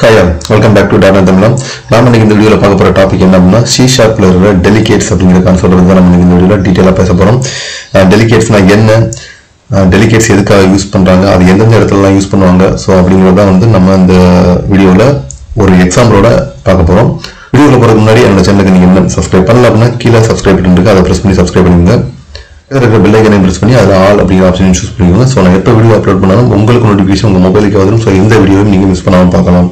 hi welcome back to டாடா தமிழம் நாம இன்னைக்கு இந்த வீடியோவில் பார்க்க போகிற டாபிக் என்ன அப்படின்னா சி ஷார்ப்ல இருக்கிற டெலிகேட்ஸ் அப்படிங்கிற கான்செப்ட் தான் நம்ம இன்னைக்கு இந்த வீடியோவில் டீட்டெயிலாக பேச போகிறோம் டெலிகேட்ஸ்னா என்ன டெலிகேட்ஸ் எதுக்காக யூஸ் பண்ணுறாங்க அது எந்தெந்த இடத்துலலாம் யூஸ் பண்ணுவாங்க ஸோ அப்படிங்கிறத வந்து நம்ம இந்த வீடியோவில் ஒரு எக்ஸாம்பிளோட பார்க்க போகிறோம் வீடியோவில் போகிறதுக்கு முன்னாடி என்னோட சேனலுக்கு நீங்கள் என்ன சப்ஸ்கிரைப் பண்ணல அப்படின்னா கீழே சப்ஸ்கிரைப் பட்டன் இருக்கு அதை ப்ரெஸ் பண்ணி சப்ஸ்கிரைப் பண்ணுங்க இருக்கிற பெல் ஐக்கனை ப்ரெஸ் பண்ணி அதில் ஆல் அப்படிங்கிற ஆப்ஷன் சூஸ் பண்ணிக்கோங்க ஸோ நான் எப்போ வீடியோ அப்லோட் பண்ணாலும் உங்களுக்கு நோட்டிஃபிகேஷன் உங்கள் மொபைலுக்கு வரும் ஸோ எந்த வீடியோவும் நீங்கள் மிஸ் பண்ணாமல் பார்க்கலாம்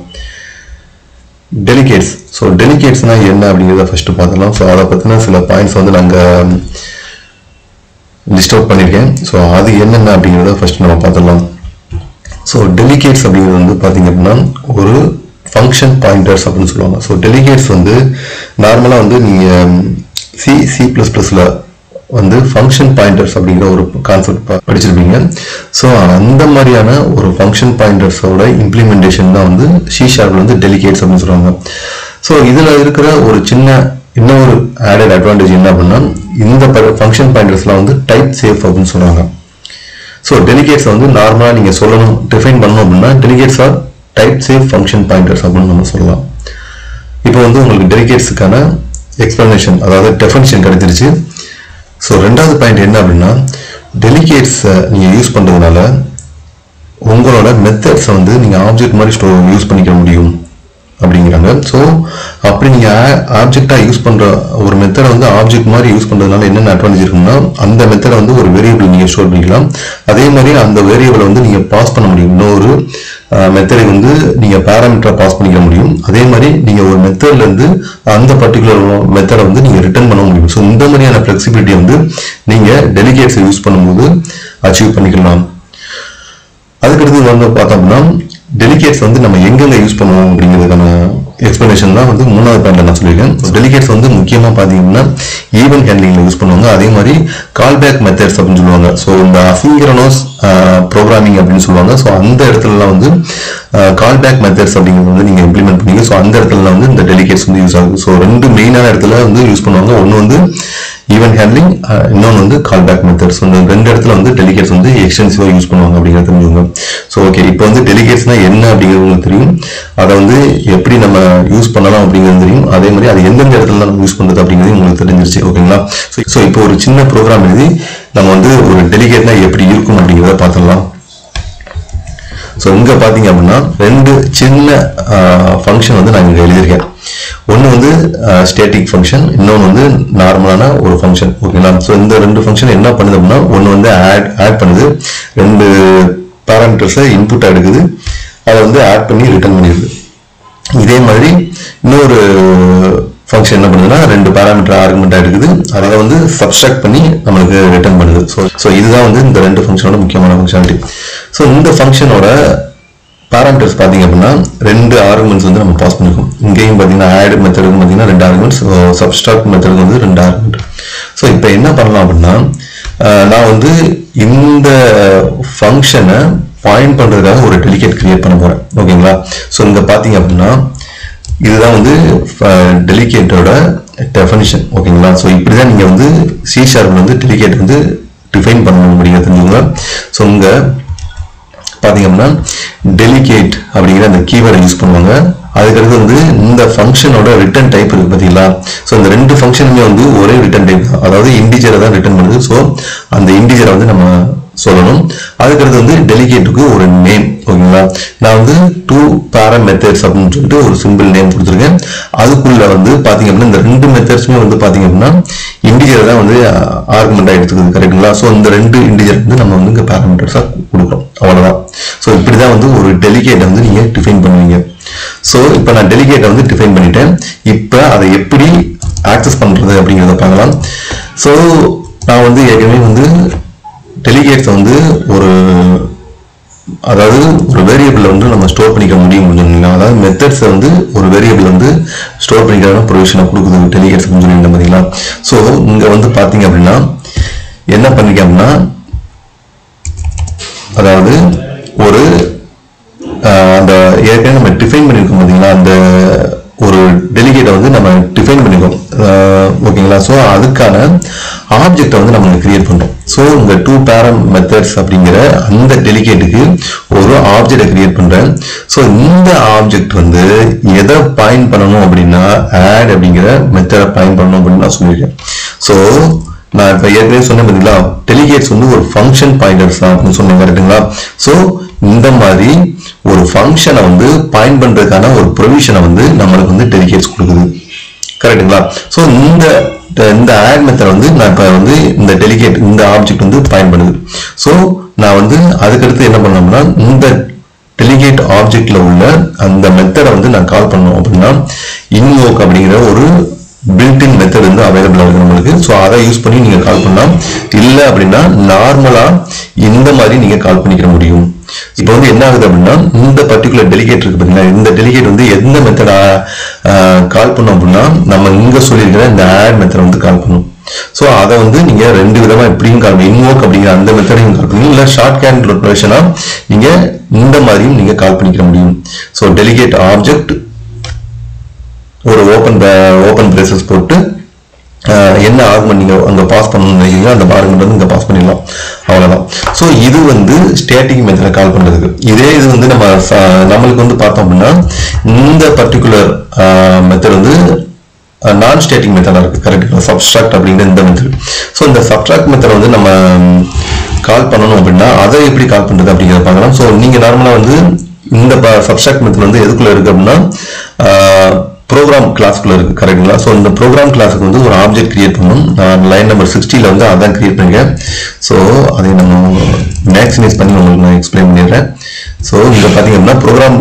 டெலிகேட்ஸ் ஸோ டெலிகேட்ஸ்னா என்ன அப்படிங்கிறத ஃபர்ஸ்ட் பார்த்துலாம் ஸோ அதை பற்றின சில பாயிண்ட்ஸ் வந்து நாங்கள் லிஸ்ட் அவுட் பண்ணியிருக்கேன் ஸோ அது என்னென்ன அப்படிங்கிறத ஃபர்ஸ்ட் நம்ம பார்த்துடலாம் ஸோ டெலிகேட்ஸ் அப்படிங்கிறது வந்து பார்த்தீங்க அப்படின்னா ஒரு ஃபங்க்ஷன் பாயிண்டர்ஸ் அப்படின்னு சொல்லுவாங்க ஸோ டெலிகேட்ஸ் வந்து நார்மலாக வந்து நீங்கள் சி சி ப்ளஸ் ப்ளஸில் வந்து ஃபங்க்ஷன் பாயிண்டர்ஸ் அப்படிங்கிற ஒரு கான்செப்ட் படிச்சிருப்பீங்க ஸோ அந்த மாதிரியான ஒரு ஃபங்க்ஷன் பாயிண்டர்ஸோட இம்ப்ளிமெண்டேஷன் தான் வந்து சி ஷார்ப்ல வந்து டெலிகேட்ஸ் அப்படின்னு சொல்லுவாங்க ஸோ இதில் இருக்கிற ஒரு சின்ன இன்னொரு ஆடட் அட்வான்டேஜ் என்ன அப்படின்னா இந்த ஃபங்க்ஷன் பாயிண்டர்ஸ்லாம் வந்து டைப் சேஃப் அப்படின்னு சொல்லுவாங்க ஸோ டெலிகேட்ஸ் வந்து நார்மலாக நீங்கள் சொல்லணும் டிஃபைன் பண்ணணும் அப்படின்னா delegates are type safe function pointers அப்படின்னு நம்ம சொல்லலாம் இப்போ வந்து உங்களுக்கு டெலிகேட்ஸுக்கான எக்ஸ்பிளனேஷன் அதாவது டெஃபனிஷன் கிடைச்சிருச்சு ஸோ ரெண்டாவது பாயிண்ட் என்ன அப்படின்னா டெலிகேட்ஸை நீங்கள் யூஸ் பண்ணுறதுனால உங்களோட மெத்தட்ஸை வந்து நீங்கள் ஆப்ஜெக்ட் மாதிரி ஸ்டோ யூஸ் பண்ணிக்க முடியும் அப்படிங்கிறாங்க ஸோ அப்படி நீங்கள் ஆப்ஜெக்டாக யூஸ் பண்ணுற ஒரு மெத்தடை வந்து ஆப்ஜெக்ட் மாதிரி யூஸ் பண்ணுறதுனால என்னென்ன அட்வான்டேஜ் இருக்குன்னா அந்த மெத்தடை வந்து ஒரு வேரியபிள் நீங்கள் ஸ்டோர் பண்ணிக்கலாம் அதே மாதிரி அந்த வேரியபிளை வந்து நீங்கள் பாஸ் பண்ண முடியும் இன்னொரு மெத்தடை வந்து நீங்கள் பேராமீட்டரை பாஸ் பண்ணிக்க முடியும் அதே மாதிரி நீங்கள் ஒரு மெத்தட்லேருந்து அந்த பர்டிகுலர் மெத்தடை வந்து நீங்கள் ரிட்டர்ன் பண்ண முடியும் ஸோ இந்த மாதிரியான ஃப்ளெக்சிபிலிட்டி வந்து நீங்கள் டெலிகேட்ஸை யூஸ் பண்ணும்போது அச்சீவ் பண்ணிக்கலாம் அதுக்கடுத்து வந்து பார்த்தோம்னா டெலிகேட்ஸ் வந்து நம்ம எங்கெங்க யூஸ் பண்ணுவோம் அப்படிங்கிறதுக்கான எக்ஸ்பிளனேஷன் தான் வந்து மூணாவது பாயிண்ட்ல நான் சொல்லியிருக்கேன் டெலிகேட்ஸ் வந்து முக்கியமாக பார்த்தீங்கன்னா ஈவென்ட் ஹேண்ட்லிங்ல யூஸ் பண்ணுவாங்க அதே மாதிரி கால்பேக் மெத்தட்ஸ் அப்படின்னு சொல்லுவாங்க ஸோ இந்த அசிங்கரனோஸ் ப்ரோக்ராமிங் அப்படின்னு சொல்லுவாங்க ஸோ அந்த இடத்துலலாம் வந்து கால்பேக் மெத்தட்ஸ் அப்படிங்கிறது வந்து நீங்கள் இம்ப்ளிமெண்ட் பண்ணீங்க ஸோ அந்த இடத்துல வந்து இந்த டெலிகேட்ஸ் வந்து யூஸ் ஆகுது ஸோ ரெண்டு மெயினான இடத்துல வந்து யூஸ் பண்ணுவாங்க ஒன்று வந்து ஈவென்ட் ஹேண்ட்லிங் இன்னொன்று வந்து கால்பேக் மெத்தட்ஸ் இந்த ரெண்டு இடத்துல வந்து டெலிகேட்ஸ் வந்து எக்ஸ்டென்சிவாக யூஸ் பண்ணுவாங்க அப்படிங்கிறது தெரிஞ்சுங்க ஸோ ஓகே இப்போ வந்து டெலிகேட்ஸ்னா என்ன அப்படிங்கிறது உங்களுக்கு தெரியும் அதை வந்து எப்படி நம்ம யூஸ் பண்ணலாம் அப்படிங்கிறது தெரியும் அதே மாதிரி அது எந்தெந்த இடத்துல நம்ம யூஸ் பண்ணுறது அப்படிங்கிறது உங்களுக்கு தெரிஞ்சிருச்சு ஓகேங்களா ஸோ இப்போ ஒரு சின்ன ப்ரோக்ராம் எழுதி நம்ம வந்து ஒரு டெலிகேட்னா எப்படி இருக்கும் அப்படிங்கிறத பார்த்துடலாம் ஸோ இங்கே பார்த்தீங்க அப்படின்னா ரெண்டு சின்ன ஃபங்க்ஷன் வந்து நான் இங்கே எழுதியிருக்கேன் ஒன்று வந்து ஸ்டேட்டிக் ஃபங்க்ஷன் இன்னொன்று வந்து நார்மலான ஒரு ஃபங்க்ஷன் ஓகேங்களா ஸோ இந்த ரெண்டு ஃபங்க்ஷன் என்ன பண்ணுது அப்படின்னா ஒன்று வந்து ஆட் ஆட் பண்ணுது ரெண்டு பேராமீட்டர்ஸை இன்புட் எடுக்குது அதை வந்து ஆட் பண்ணி ரிட்டர்ன் பண்ணிடுது இதே மாதிரி இன்னொரு ஃபங்க்ஷன் என்ன பண்ணுதுன்னா ரெண்டு பேராமீட்டர் ஆர்குமெண்ட்டாக எடுக்குது அதை வந்து சப்ஸ்ட்ராக்ட் பண்ணி நம்மளுக்கு ரிட்டர்ன் பண்ணுது ஸோ ஸோ இதுதான் வந்து இந்த ரெண்டு ஃபங்க்ஷனோட முக்கியமான ஃபங்க்ஷனாலிட்டி ஸோ இந்த ஃபங்க்ஷனோட பேராமீட்டர்ஸ் பார்த்தீங்க அப்படின்னா ரெண்டு ஆர்குமெண்ட்ஸ் வந்து நம்ம பாஸ் பண்ணிருக்கோம் இங்கேயும் பார்த்தீங்கன்னா ஆட் மெத்தடுக்கு பார்த்தீங்கன்னா ரெண்டு ஆர்குமெண்ட்ஸ் சப்ஸ்ட்ராக்ட் மெத்தடுக்கு வந்து ரெண்டு ஆர்குமெண்ட் ஸோ இப்போ என்ன பண்ணலாம் அப்படின்னா நான் வந்து இந்த ஃபங்க்ஷனை பாயிண்ட் பண்ணுறதுக்காக ஒரு டெலிகேட் கிரியேட் பண்ண போகிறேன் ஓகேங்களா ஸோ இங்கே பார்த்தீங்க அப்படின்னா இதுதான் வந்து டெலிகேட்டோட டெஃபனிஷன் ஓகேங்களா ஸோ இப்படி தான் நீங்கள் வந்து சி ஷார்ப்ல வந்து டெலிகேட் வந்து டிஃபைன் பண்ண முடியும் தெரிஞ்சுங்க ஸோ இங்கே பார்த்தீங்க அப்படின்னா டெலிகேட் அப்படிங்கிற அந்த கீவேர்டை யூஸ் பண்ணுவாங்க அதுக்கடுத்து வந்து இந்த ஃபங்க்ஷனோட ரிட்டர்ன் டைப் இருக்கு பார்த்தீங்களா ஸோ இந்த ரெண்டு ஃபங்க்ஷனுமே வந்து ஒரே ரிட்டர்ன் டைப் தான் அதாவது இண்டிஜரை தான் ரிட்டர்ன் பண்ணுது ஸோ அந்த இண்டிஜரை வந்து நம்ம சொல்லணும் அதுக்கடுத்து வந்து டெலிகேட்டுக்கு ஒரு நேம் ஓகேங்களா நான் வந்து டூ பேரா மெத்தட்ஸ் அப்படின்னு சொல்லிட்டு ஒரு சிம்பிள் நேம் கொடுத்துருக்கேன் அதுக்குள்ள வந்து பாத்தீங்க அப்படின்னா இந்த ரெண்டு மெத்தட்ஸுமே வந்து பாத்தீங்க அப்படின்னா இண்டிஜர் தான் வந்து ஆர்குமெண்டா எடுத்துக்குது கரெக்டுங்களா ஸோ இந்த ரெண்டு இண்டிஜர் வந்து நம்ம வந்து இங்கே பேராமீட்டர்ஸாக கொடுக்குறோம் அவ்வளோதான் ஸோ இப்படி தான் வந்து ஒரு டெலிகேட்டை வந்து நீங்கள் டிஃபைன் பண்ணுவீங்க ஸோ இப்போ நான் டெலிகேட்டை வந்து டிஃபைன் பண்ணிட்டேன் இப்போ அதை எப்படி ஆக்சஸ் பண்ணுறது அப்படிங்கிறத பார்க்கலாம் ஸோ நான் வந்து ஏற்கனவே வந்து டெலிகேட்ஸை வந்து ஒரு அதாவது ஒரு வேரியபிள் வந்து நம்ம ஸ்டோர் பண்ணிக்க முடியும் சொன்னீங்களா அதாவது மெத்தட்ஸை வந்து ஒரு வேரியபிள் வந்து ஸ்டோர் பண்ணிக்கிறதான ப்ரொவிஷனை கொடுக்குது டெலிகேட்ஸ் சொல்லியிருந்தேன் பார்த்தீங்களா ஸோ இங்கே வந்து பார்த்தீங்க அப்படின்னா என்ன பண்ணிக்க அப்படின்னா அதாவது ஒரு அந்த ஏற்கனவே நம்ம டிஃபைன் பண்ணியிருக்கோம் பார்த்தீங்களா அந்த ஒரு டெலிகேட்டை வந்து நம்ம டிஃபைன் பண்ணிக்கோம் ஓகேங்களா ஸோ அதுக்கான ஆப்ஜெக்டை வந்து நம்ம கிரியேட் பண்றோம் ஸோ இந்த டூ பேரம் மெத்தட்ஸ் அப்படிங்கிற அந்த டெலிகேட்டுக்கு ஒரு ஆப்ஜெக்டை கிரியேட் பண்றேன் ஸோ இந்த ஆப்ஜெக்ட் வந்து எதை பாயிண்ட் பண்ணணும் அப்படின்னா ஆட் அப்படிங்கிற மெத்தடை பாயிண்ட் பண்ணணும் அப்படின்னு நான் சொல்லியிருக்கேன் ஸோ நான் இப்போ ஏற்கனவே சொன்னேன் பார்த்தீங்களா டெலிகேட்ஸ் வந்து ஒரு ஃபங்க்ஷன் பாயிண்டர்ஸ் தான் அப்படின்னு சொன்னேன் கரெக்டுங்களா ஸோ இந்த மாதிரி ஒரு ஃபங்க்ஷனை வந்து பாயிண்ட் பண்றதுக்கான ஒரு ப்ரொவிஷனை வந்து நம்மளுக்கு வந்து டெலிகேட்ஸ் கொடுக்குது கரெக்டுங்களா ஸோ இந்த இந்த ஆட் மெத்தட் வந்து நான் இப்போ வந்து இந்த டெலிகேட் இந்த ஆப்ஜெக்ட் வந்து பாயிண்ட் பண்ணுது ஸோ நான் வந்து அதுக்கடுத்து என்ன பண்ணோம்னா இந்த டெலிகேட் ஆப்ஜெக்ட்ல உள்ள அந்த மெத்தடை வந்து நான் கால் பண்ணோம் அப்படின்னா இன்வோக் அப்படிங்கிற ஒரு பில்டின் மெத்தட் வந்து அவைலபிளா இருக்கு நம்மளுக்கு ஸோ அதை யூஸ் பண்ணி நீங்க கால் பண்ணலாம் இல்லை அப்படின்னா நார்மலா இந்த மாதிரி நீங்க கால் பண்ணிக்கிற முடியும் இப்போ வந்து என்ன ஆகுது அப்படின்னா இந்த பர்டிகுலர் டெலிகேட் இருக்கு பாத்தீங்களா இந்த டெலிகேட் வந்து எந்த மெத்தடா கால் பண்ணோம் அப்படின்னா நம்ம இங்க சொல்லியிருக்கிற இந்த ஆட் மெத்தட் வந்து கால் பண்ணும் ஸோ அதை வந்து நீங்க ரெண்டு விதமா எப்படியும் கால் இன்வோக் அப்படிங்கிற அந்த மெத்தடையும் கால் பண்ணி இல்லை ஷார்ட் கேண்ட் ரொட்டேஷனா நீங்க இந்த மாதிரியும் நீங்க கால் பண்ணிக்க முடியும் ஸோ டெலிகேட் ஆப்ஜெக்ட் ஒரு ஓப்பன் ஓப்பன் பிரேசஸ் போட்டு ஆஹ், என்ன ஆர்குமெண்ட் நீங்க அங்க பாஸ் பண்ணணும்னு நினைக்கிறீங்களோ அந்த ஆர்குமெண்ட் வந்து இங்க பாஸ் பண்ணிடலாம் அவ்வளவுதான் ஸோ இது வந்து ஸ்டேட்டிக் மெத்தட கால் பண்றதுக்கு இதே இது வந்து நம்ம ச- நம்மளுக்கு வந்து பார்த்தோம் அப்படின்னா இந்த பர்டிகுலர் மெத்தட் வந்து நான் ஸ்டேட்டிக் மெத்தடா இருக்கு கரெக்ட் சப்ஸ்ட்ராக்ட் அப்படிங்கிற இந்த மெத்தட் ஸோ இந்த சப்ஸ்ட்ராக்ட் மெத்தட் வந்து நம்ம கால் பண்ணணும் அப்படின்னா அதை எப்படி கால் பண்றது அப்படிங்கிறத பார்க்கலாம் ஸோ நீங்க நார்மலா வந்து இந்த சப்ஸ்ட்ராக்ட் மெத்தட் வந்து எதுக்குள்ள இருக்கு அப்படின்னா ப்ரோக்ராம் கிளாஸ்க்குள்ள இருக்கு கரெக்டுங்களா ஸோ இந்த ப்ரோக்ராம் கிளாஸுக்கு வந்து ஒரு ஆப்ஜெக்ட் கிரியேட் பண்ணணும் நான் லைன் நம்பர் சிக்ஸ்டியில் வந்து அதான் கிரியேட் பண்ணிருக்கேன் ஸோ அதை நம்ம மேக்ஸிமைஸ் பண்ணி உங்களுக்கு நான் எக்ஸ்பிளைன் பண்ணிடுறேன் ஸோ இங்க பார்த்தீங்க அப்படின்னா ப்ரோக்ராம்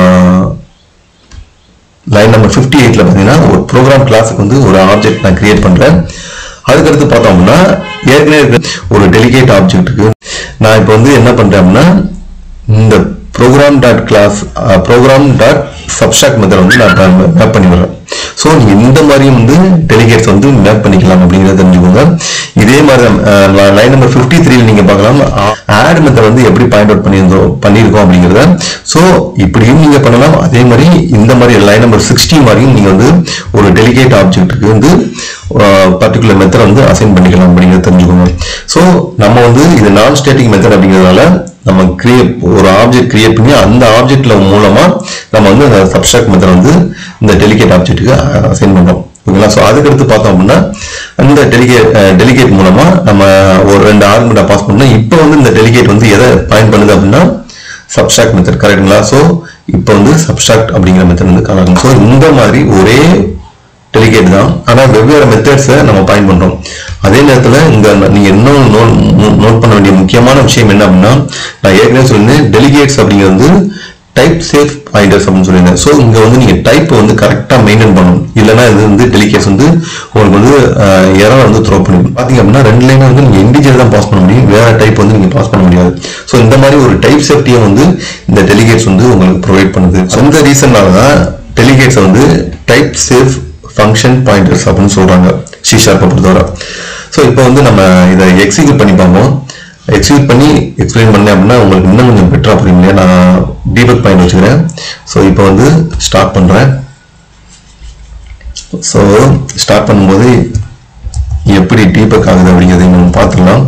லைன் நம்பர் ஃபிஃப்டி எயிட்ல பார்த்தீங்கன்னா ஒரு ப்ரோக்ராம் கிளாஸுக்கு வந்து ஒரு ஆப்ஜெக்ட் நான் கிரியேட் பண்றேன் அதுக்கடுத்து பார்த்தோம் அப்படின்னா ஏற்கனவே இருக்க ஒரு டெலிகேட் ஆப்ஜெக்ட்டுக்கு நான் இப்போ வந்து என்ன பண்றேன் அப்படின்னா இந்த program dot class program dot subtract method வந்து நான் மேப் பண்ணி விடுறேன் ஸோ நீங்க இந்த மாதிரியும் வந்து டெலிகேட்ஸ் வந்து மேப் பண்ணிக்கலாம் அப்படிங்கிறத தெரிஞ்சுக்கோங்க இதே மாதிரி லைன் நம்பர் ஃபிஃப்டி த்ரீல நீங்க பார்க்கலாம் ஆட் மெத்தட் வந்து எப்படி பாயிண்ட் அவுட் பண்ணியிருந்தோம் பண்ணியிருக்கோம் அப்படிங்கிறத ஸோ இப்படியும் நீங்க பண்ணலாம் அதே மாதிரி இந்த மாதிரி லைன் நம்பர் சிக்ஸ்டி மாதிரியும் நீங்க வந்து ஒரு டெலிகேட் ஆப்ஜெக்ட்டுக்கு வந்து பர்டிகுலர் மெத்தட் வந்து அசைன் பண்ணிக்கலாம் அப்படிங்கிறத தெரிஞ்சுக்கோங்க ஸோ நம்ம வந்து இது நான் ஸ்டேட்டிக் மெத்தட் அப்படிங்கிறதுனால நம்ம கிரியேட் ஒரு ஆப்ஜெக்ட் கிரியேட் பண்ணி அந்த ஆப்ஜெக்ட்ல மூலமா நம்ம வந்து அந்த சப்ஸ்ட்ராக்ட் மெத்தட் வந்து இந்த டெலிகேட் ஆப்ஜெக்ட்டுக்கு அசைன் பண்றோம் ஓகேங்களா ஸோ அதுக்கடுத்து பார்த்தோம் அப்படின்னா இந்த டெலிகேட் டெலிகேட் மூலமா நம்ம ஒரு ரெண்டு ஆர்குமெண்ட்டை பாஸ் பண்ணோம் இப்போ வந்து இந்த டெலிகேட் வந்து எதை பாயிண்ட் பண்ணுது அப்படின்னா சப்ஸ்ட்ராக்ட் மெத்தட் கரெக்ட்டுங்களா ஸோ இப்போ வந்து சப்ஸ்ட்ராக்ட் அப்படிங்கிற மெத்தட் வந்து காணும் ஸோ இந்த மாதிரி ஒரே டெலிகேட் தான் ஆனா வெவ்வேறு மெத்தட்ஸை நம்ம பயன் பண்றோம் அதே நேரத்துல இங்க நீங்க இன்னும் நோட் பண்ண வேண்டிய முக்கியமான விஷயம் என்ன அப்படின்னா நான் ஏற்கனவே சொல்லியிருந்தேன் டெலிகேட்ஸ் அப்படிங்கிறது வந்து டைப் சேஃப் பாயிண்டர்ஸ் அப்படின்னு சொல்லியிருந்தேன் ஸோ இங்க வந்து நீங்க டைப் வந்து கரெக்டா மெயின்டைன் பண்ணணும் இல்லைன்னா இது வந்து டெலிகேட்ஸ் வந்து உங்களுக்கு வந்து எரர் வந்து த்ரோ பண்ணிடும் பாத்தீங்க அப்படின்னா ரெண்டு லைனை வந்து நீங்க இண்டிஜுவல் தான் பாஸ் பண்ண முடியும் வேற டைப் வந்து நீங்க பாஸ் பண்ண முடியாது ஸோ இந்த மாதிரி ஒரு டைப் சேஃப்டியை வந்து இந்த டெலிகேட்ஸ் வந்து உங்களுக்கு ப்ரொவைட் பண்ணுது So, இந்த ரீசன்னால தான் டெலிகேட்ஸ் வந்து டைப் சேஃப் ஃபங்க்ஷன் பாயிண்டர்ஸ் அப்படின்னு சொல்றாங்க சி ஷார்ப்பை பொறுத்தவரை ஸோ இப்போ வந்து நம்ம இதை எக்ஸிக்யூட் பண்ணி பார்ப்போம் எக்ஸிக்யூட் பண்ணி எக்ஸ்பிளைன் பண்ணேன் அப்படின்னா உங்களுக்கு இன்னும் கொஞ்சம் பெட்டரா புரியும் இல்லையா நான் டீபக் பாயிண்ட் வச்சுக்கிறேன் ஸோ இப்போ வந்து ஸ்டார்ட் பண்றேன் ஸோ ஸ்டார்ட் பண்ணும்போது எப்படி டீபக் ஆகுது அப்படிங்கிறதை நம்ம பார்த்துடலாம்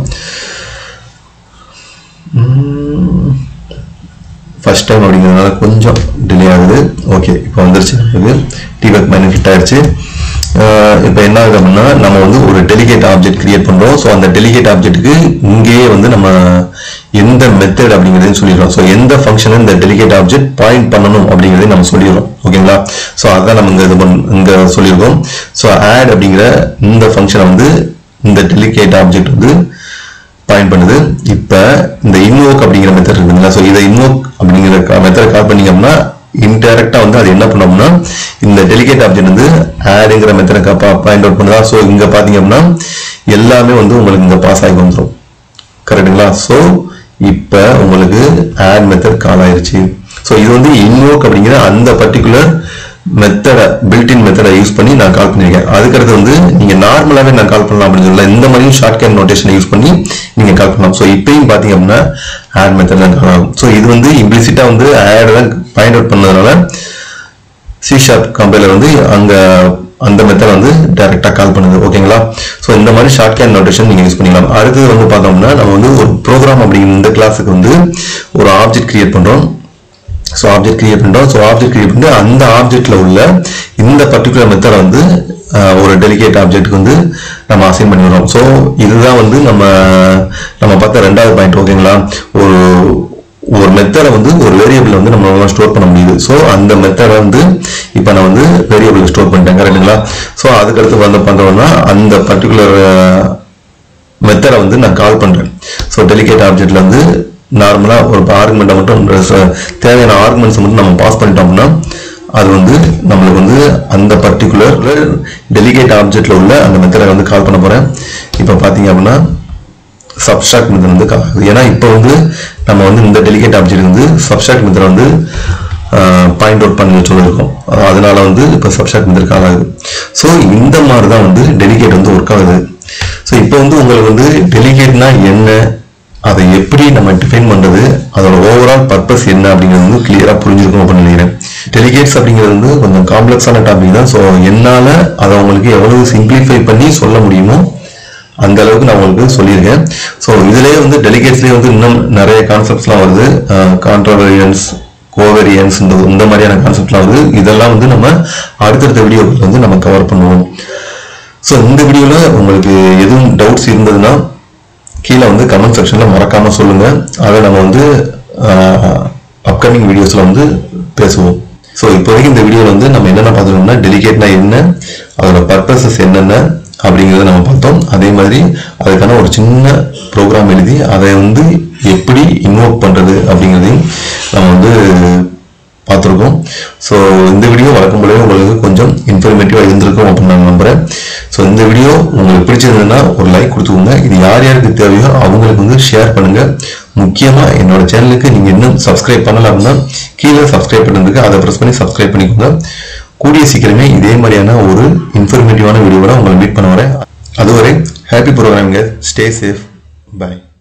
ஃபர்ஸ்ட் டைம் அப்படிங்கிறதுனால கொஞ்சம் டிலே ஆகுது ஓகே இப்போ வந்துருச்சு நமக்கு டிபக் மைனஸ் ஹிட் ஆயிடுச்சு இப்போ என்ன ஆகுது அப்படின்னா நம்ம வந்து ஒரு டெலிகேட் ஆப்ஜெக்ட் கிரியேட் பண்றோம் ஸோ அந்த டெலிகேட் ஆப்ஜெக்ட்டுக்கு இங்கேயே வந்து நம்ம எந்த மெத்தட் அப்படிங்கிறதையும் சொல்லிடுறோம் ஸோ எந்த ஃபங்க்ஷனை இந்த டெலிகேட் ஆப்ஜெக்ட் பாயிண்ட் பண்ணணும் அப்படிங்கிறதையும் நம்ம சொல்லிடுறோம் ஓகேங்களா ஸோ அதான் நம்ம இங்க இது பண் இங்க சொல்லியிருக்கோம் ஸோ ஆட் அப்படிங்கிற இந்த ஃபங்க்ஷனை வந்து இந்த டெலிகேட் ஆப்ஜெக்ட் வந்து பாயிண்ட் பண்ணுது இப்ப இந்த இன்வோக் அப்படிங்கிற மெத்தட் இருக்குங்களா ஸோ இதை இன்வோக் அப்படிங்கிற மெத்தட் கால் பண்ணீங்க அப்படின்னா இன்டெரக்டா வந்து அது என்ன பண்ணோம்னா இந்த டெலிகேட் ஆப்ஜெக்ட் வந்து ஆடுங்கிற மெத்தடை பாயிண்ட் அவுட் பண்ணுதா ஸோ இங்க பாத்தீங்க அப்படின்னா எல்லாமே வந்து உங்களுக்கு இங்க பாஸ் ஆகி வந்துடும் கரெக்டுங்களா ஸோ இப்ப உங்களுக்கு ஆட் மெத்தட் கால் ஆயிருச்சு ஸோ இது வந்து இன்வோக் அப்படிங்கிற அந்த பர்டிகுலர் மெத்தடை பில்டின் மெத்தடை யூஸ் பண்ணி நான் கால் பண்ணியிருக்கேன் அதுக்கடுத்து வந்து நீங்க நார்மலாவே நான் கால் பண்ணலாம் அப்படின்னு சொல்லல இந்த மாதிரியும் ஷார்ட் கேம் நோட்டேஷனை யூஸ் பண்ணி நீங்க கால் பண்ணலாம் ஸோ இப்பயும் பாத்தீங்க அப்படின்னா ஆட் மெத்தட் தான் கால் ஆகும் ஸோ இது வந்து இம்ப்ளிசிட்டா வந்து ஆட் தான் பாயிண்ட் அவுட் பண்ணதுனால சி ஷார்ப் கம்பெனில வந்து அங்க அந்த மெத்தட் வந்து டைரக்டா கால் பண்ணுது ஓகேங்களா ஸோ இந்த மாதிரி ஷார்ட் கேன் நோட்டேஷன் நீங்க யூஸ் பண்ணிக்கலாம் அடுத்தது வந்து பார்த்தோம்னா நம்ம வந்து ஒரு ப்ரோக்ராம் அப்படிங்கிற இந்த கிளாஸுக்கு வந்து ஒரு ஆப்ஜெக்ட் கிரியேட் பண்றோம் ஸோ ஆப்ஜெக்ட் கிரியேட் பண்றோம் ஸோ ஆப்ஜெக்ட் கிரியேட் பண்ணி அந்த ஆப்ஜெக்ட்ல உள்ள இந்த பர்டிகுலர் மெத்தட் வந்து அஹ், ஒரு டெலிகேட் ஆப்ஜெக்ட்க்கு வந்து நம்ம அசைன் பண்ணிடுறோம் ஸோ இதுதான் வந்து நம்ம நம்ம பார்த்த ரெண்டாவது பாயிண்ட் ஓகேங்களா ஒரு ஒரு மெத்தடை வந்து ஒரு வேரியபிள் வந்து நம்ம ஸ்டோர் பண்ண முடியுது ஸோ அந்த மெத்தடை வந்து இப்போ நான் வந்து வேரியபிள் ஸ்டோர் பண்ணிட்டேன் கரெக்டுங்களா ஸோ அதுக்கடுத்து வந்து பண்றோம்னா அந்த பர்டிகுலர் மெத்தடை வந்து நான் கால் பண்றேன் ஸோ டெலிகேட் ஆப்ஜெக்ட்ல வந்து நார்மலா ஒரு ஆர்குமெண்ட்டை மட்டும் ச- தேவையான ஆர்குமெண்ட்ஸ் மட்டும் நம்ம பாஸ் பண்ணிட்டோம்னா அது வந்து நம்மளுக்கு வந்து அந்த பர்டிகுலர் டெலிகேட் ஆப்ஜெக்ட்ல உள்ள அந்த மெத்தடை வந்து கால் பண்ண போறேன் இப்போ பாத்தீங்க அப்படின்னா சப்ஸ்ட்ராக்ட் மெத்தட் வந்து கால் ஆகுது ஏன்னா இப்போ வந்து நம்ம வந்து இந்த டெலிகேட் ஆப்ஜெக்ட் வந்து சப்ஸ்ட்ராக்ட் மெத்தட் வந்து பாயிண்ட் அவுட் பண்ணி சொல்லியிருக்கோம் அஹ் அதனால வந்து இப்போ சப்ஸ்ட்ராக்ட் மெத்தட் கால் ஆகுது ஸோ இந்த மாதிரி தான் வந்து டெலிகேட் வந்து ஒர்க் ஆகுது ஸோ இப்போ வந்து உங்களுக்கு வந்து டெலிகேட்னா என்ன அதை எப்படி நம்ம டிஃபைன் பண்றது அதோட ஓவரால் பர்பஸ் என்ன அப்படிங்கிறது வந்து கிளியரா புரிஞ்சிருக்கும் அப்படின்னு நினைக்கிறேன் டெலிகேட்ஸ் அப்படிங்கிறது வந்து கொஞ்சம் காம்ப்ளெக்ஸான டாபிக் தான் ஸோ என்னால அதை உங்களுக்கு எவ்வளவு சிம்பிளிஃபை பண்ணி சொல்ல முடியுமோ அந்த அளவுக்கு நான் உங்களுக்கு சொல்லியிருக்கேன் ஸோ இதுலயே வந்து டெலிகேட்ஸ்லயே வந்து இன்னும் நிறைய கான்செப்ட்ஸ்லாம் வருது கான்ட்ரவரியன்ஸ் கோவேரியன்ஸ் இந்த இந்த மாதிரியான கான்செப்ட்லாம் வருது இதெல்லாம் வந்து நம்ம அடுத்தடுத்த வீடியோக்கள் வந்து நம்ம கவர் பண்ணுவோம் ஸோ இந்த வீடியோவில் உங்களுக்கு எதுவும் டவுட்ஸ் இருந்ததுன்னா கீழே வந்து கமெண்ட் செக்ஷனில் மறக்காம சொல்லுங்க அதை நம்ம வந்து அப்கமிங் வீடியோஸில் வந்து பேசுவோம் ஸோ இப்போதைக்கு இந்த வீடியோவில் வந்து நம்ம என்னென்ன பார்த்துருக்கோம்னா டெலிகேட்னா என்ன அதோட பர்பஸஸ் என்னென்ன அப்படிங்கிறத நம்ம பார்த்தோம் அதே மாதிரி அதுக்கான ஒரு சின்ன ப்ரோக்ராம் எழுதி அதை வந்து எப்படி இன்வோக் பண்ணுறது அப்படிங்கிறதையும் நம்ம வந்து பார்த்துருக்கோம் ஸோ இந்த வீடியோ வழக்கம் போலவே உங்களுக்கு கொஞ்சம் இன்ஃபர்மேட்டிவாக இருந்திருக்கும் அப்படின்னு நான் நம்புறேன் ஸோ இந்த வீடியோ உங்களுக்கு பிடிச்சிருந்ததுன்னா ஒரு லைக் கொடுத்துக்கோங்க இது யார் யாருக்கு தேவையோ அவங்களுக்கு வந்து ஷேர் பண்ணுங்க முக்கியமா என்னோட சேனலுக்கு நீங்க இன்னும் சப்ஸ்கிரைப் பண்ணல அப்படின்னா கீழே சப்ஸ்கிரைப் பண்ணிருக்கு அதை ப்ரெஸ் பண்ணி சப்ஸ்கிரைப் பண்ணிக்கோங்க கூடிய சீக்கிரமே இதே மாதிரியான ஒரு இன்ஃபர்மேட்டிவான வீடியோவோட உங்களை மீட் பண்ண வரேன் அதுவரை ஹாப்பி ப்ரோக்ராமிங்க ஸ்டே சேஃப் பை